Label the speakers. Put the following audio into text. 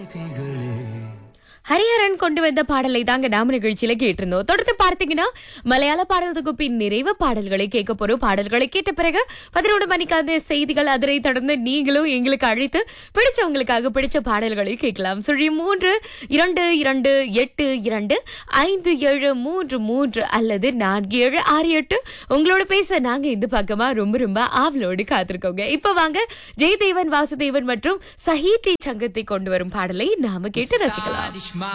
Speaker 1: ஹரிஹரன் கொண்டு வந்த பாடலை தாங்க நாம நிகழ்ச்சியில கேட்டிருந்தோம் தொடர்ந்து பார்த்தீங்கன்னா மலையாள பாடல் தொகுப்பின் நிறைவு பாடல்களை கேட்க போறோம் பாடல்களை கேட்ட பிறகு பதினொன்று மணிக்கான செய்திகள் அதனை தொடர்ந்து நீங்களும் எங்களுக்கு அழைத்து பிடிச்சவங்களுக்காக பிடிச்ச பாடல்களை கேட்கலாம் சுழி மூன்று இரண்டு இரண்டு எட்டு இரண்டு ஐந்து ஏழு மூன்று மூன்று அல்லது நான்கு ஏழு ஆறு எட்டு உங்களோட பேச நாங்க இந்த பக்கமா ரொம்ப ரொம்ப ஆவலோடு காத்திருக்கோங்க இப்ப வாங்க ஜெயதேவன் வாசுதேவன் மற்றும் சஹீதி சங்கத்தை கொண்டு வரும் பாடலை நாம கேட்டு ரசிக்கலாம்